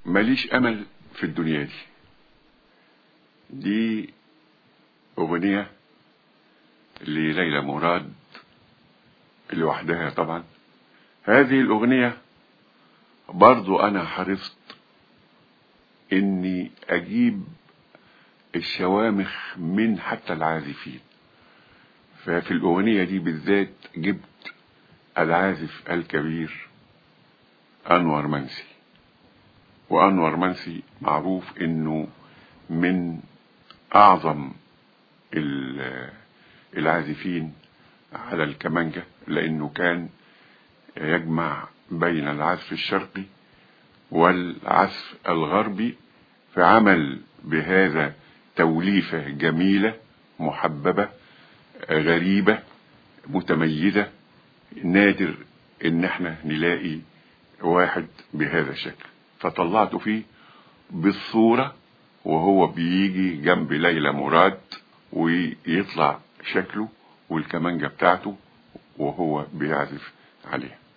ماليش امل في الدنيا دي دي اغنية لليلى مراد لوحدها طبعا هذه الاغنية برضو انا حرصت اني اجيب الشوامخ من حتى العازفين ففي الاغنية دي بالذات جبت العازف الكبير انور منسي وانور منسي معروف انه من اعظم العازفين على الكمانجة لانه كان يجمع بين العزف الشرقي والعزف الغربي فعمل بهذا توليفة جميلة محببة غريبة متميزة نادر ان احنا نلاقي واحد بهذا الشكل فطلعته فيه بالصورة وهو بيجي جنب ليلى مراد ويطلع شكله والكمانجة بتاعته وهو بيعزف عليها